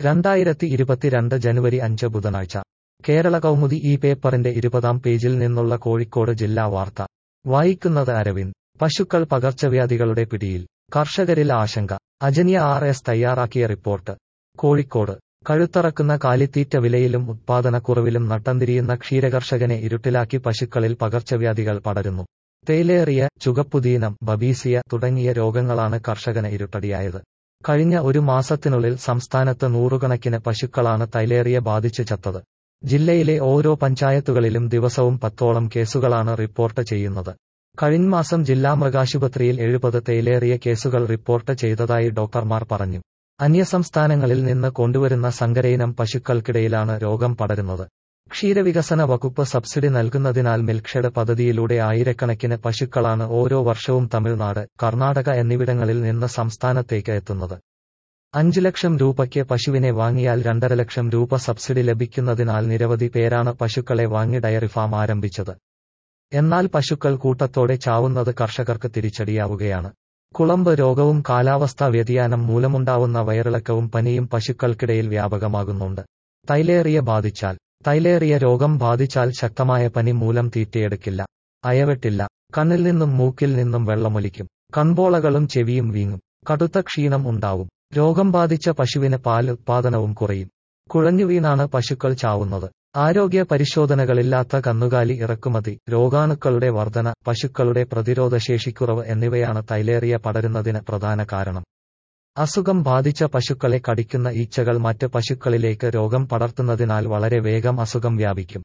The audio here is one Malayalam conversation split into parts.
രണ്ടായിരത്തി ഇരുപത്തിരണ്ട് ജനുവരി അഞ്ച് ബുധനാഴ്ച കേരള കൗമുദി ഈ പേപ്പറിന്റെ ഇരുപതാം പേജിൽ നിന്നുള്ള കോഴിക്കോട് ജില്ലാ വാർത്ത വായിക്കുന്നത് അരവിന്ദ് പശുക്കൾ പകർച്ചവ്യാധികളുടെ പിടിയിൽ കർഷകരിൽ ആശങ്ക അജനിയ ആർ എസ് തയ്യാറാക്കിയ റിപ്പോർട്ട് കോഴിക്കോട് കഴുത്തറക്കുന്ന കാലിത്തീറ്റ വിലയിലും ഉത്പാദനക്കുറവിലും നട്ടംതിരിയുന്ന ക്ഷീരകർഷകനെ ഇരുട്ടിലാക്കി പശുക്കളിൽ പകർച്ചവ്യാധികൾ പടരുന്നു തേയിലേറിയ ചുകപ്പുതീനം ബബീസിയ തുടങ്ങിയ രോഗങ്ങളാണ് കർഷകന് ഇരുട്ടടിയായത് കഴിഞ്ഞ ഒരു മാസത്തിനുള്ളിൽ സംസ്ഥാനത്ത് നൂറുകണക്കിന് പശുക്കളാണ് തൈലേറിയ ബാധിച്ച് ചത്തത് ജില്ലയിലെ ഓരോ പഞ്ചായത്തുകളിലും ദിവസവും പത്തോളം കേസുകളാണ് റിപ്പോർട്ട് ചെയ്യുന്നത് കഴിഞ്ഞ മാസം ജില്ലാ മൃഗാശുപത്രിയിൽ എഴുപത് തേയിലേറിയ കേസുകൾ റിപ്പോർട്ട് ചെയ്തതായി ഡോക്ടർമാർ പറഞ്ഞു അന്യസംസ്ഥാനങ്ങളിൽ നിന്ന് കൊണ്ടുവരുന്ന സങ്കരയിനം പശുക്കൾക്കിടയിലാണ് രോഗം പടരുന്നത് ക്ഷീരവികസന വകുപ്പ് സബ്സിഡി നൽകുന്നതിനാൽ മിൽക്ക്ഷേഡ് പദ്ധതിയിലൂടെ ആയിരക്കണക്കിന് പശുക്കളാണ് ഓരോ വർഷവും തമിഴ്നാട് കർണാടക എന്നിവിടങ്ങളിൽ നിന്ന് സംസ്ഥാനത്തേക്ക് എത്തുന്നത് അഞ്ചു ലക്ഷം രൂപയ്ക്ക് പശുവിനെ വാങ്ങിയാൽ രണ്ടര ലക്ഷം രൂപ സബ്സിഡി ലഭിക്കുന്നതിനാൽ നിരവധി പേരാണ് പശുക്കളെ വാങ്ങി ഡയറി ഫാം ആരംഭിച്ചത് എന്നാൽ പശുക്കൾ കൂട്ടത്തോടെ ചാവുന്നത് കർഷകർക്ക് തിരിച്ചടിയാവുകയാണ് കുളമ്പ് രോഗവും കാലാവസ്ഥാ വ്യതിയാനം മൂലമുണ്ടാവുന്ന വയറിളക്കവും പനിയും പശുക്കൾക്കിടയിൽ വ്യാപകമാകുന്നുണ്ട് തൈലേറിയ ബാധിച്ചാൽ തൈലേറിയ രോഗം ബാധിച്ചാൽ ശക്തമായ പനി മൂലം തീറ്റയെടുക്കില്ല അയവെട്ടില്ല കണ്ണിൽ നിന്നും മൂക്കിൽ നിന്നും വെള്ളമൊലിക്കും കൺപോളകളും ചെവിയും വീങ്ങും കടുത്ത ക്ഷീണം ഉണ്ടാവും രോഗം ബാധിച്ച പശുവിന് പാൽ ഉത്പാദനവും കുറയും കുഴഞ്ഞു വീണാണ് പശുക്കൾ ചാവുന്നത് ആരോഗ്യ പരിശോധനകളില്ലാത്ത കന്നുകാലി ഇറക്കുമതി രോഗാണുക്കളുടെ വർധന പശുക്കളുടെ പ്രതിരോധശേഷിക്കുറവ് എന്നിവയാണ് തൈലേറിയ പടരുന്നതിന് പ്രധാന കാരണം അസുഖം ബാധിച്ച പശുക്കളെ കടിക്കുന്ന ഈച്ചകൾ മറ്റ് പശുക്കളിലേക്ക് രോഗം പടർത്തുന്നതിനാൽ വളരെ വേഗം അസുഖം വ്യാപിക്കും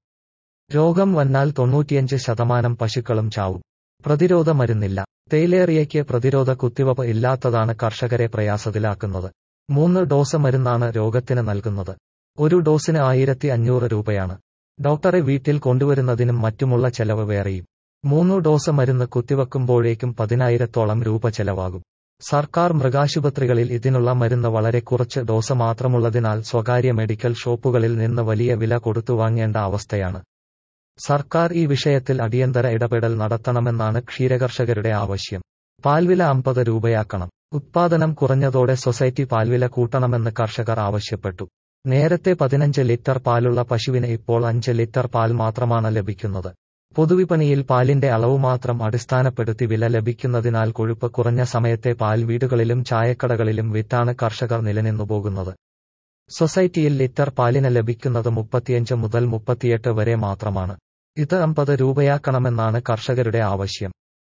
രോഗം വന്നാൽ തൊണ്ണൂറ്റിയഞ്ച് ശതമാനം പശുക്കളും ചാവും പ്രതിരോധ മരുന്നില്ല തേയിലേറിയയ്ക്ക് പ്രതിരോധ കുത്തിവപ്പ് ഇല്ലാത്തതാണ് കർഷകരെ പ്രയാസത്തിലാക്കുന്നത് മൂന്ന് ഡോസ് മരുന്നാണ് രോഗത്തിന് നൽകുന്നത് ഒരു ഡോസിന് ആയിരത്തി അഞ്ഞൂറ് രൂപയാണ് ഡോക്ടറെ വീട്ടിൽ കൊണ്ടുവരുന്നതിനും മറ്റുമുള്ള ചെലവ് വേറെയും മൂന്ന് ഡോസ് മരുന്ന് കുത്തിവെക്കുമ്പോഴേക്കും പതിനായിരത്തോളം രൂപ ചെലവാകും സർക്കാർ മൃഗാശുപത്രികളിൽ ഇതിനുള്ള മരുന്ന് വളരെ കുറച്ച് ഡോസ് മാത്രമുള്ളതിനാൽ സ്വകാര്യ മെഡിക്കൽ ഷോപ്പുകളിൽ നിന്ന് വലിയ വില കൊടുത്തു വാങ്ങേണ്ട അവസ്ഥയാണ് സർക്കാർ ഈ വിഷയത്തിൽ അടിയന്തര ഇടപെടൽ നടത്തണമെന്നാണ് ക്ഷീരകർഷകരുടെ ആവശ്യം പാൽവില അമ്പത് രൂപയാക്കണം ഉത്പാദനം കുറഞ്ഞതോടെ സൊസൈറ്റി പാൽവില കൂട്ടണമെന്ന് കർഷകർ ആവശ്യപ്പെട്ടു നേരത്തെ പതിനഞ്ച് ലിറ്റർ പാലുള്ള പശുവിന് ഇപ്പോൾ അഞ്ച് ലിറ്റർ പാൽ മാത്രമാണ് ലഭിക്കുന്നത് പൊതുവിപണിയിൽ പാലിന്റെ അളവ് മാത്രം അടിസ്ഥാനപ്പെടുത്തി വില ലഭിക്കുന്നതിനാൽ കൊഴുപ്പ് കുറഞ്ഞ സമയത്തെ പാൽ വീടുകളിലും ചായക്കടകളിലും വിറ്റാണ് കർഷകർ നിലനിന്നു പോകുന്നത് സൊസൈറ്റിയിൽ ലിറ്റർ പാലിന് ലഭിക്കുന്നത് മുപ്പത്തിയഞ്ച് മുതൽ മുപ്പത്തിയെട്ട് വരെ മാത്രമാണ് ഇത് അമ്പത് രൂപയാക്കണമെന്നാണ് കർഷകരുടെ ആവശ്യം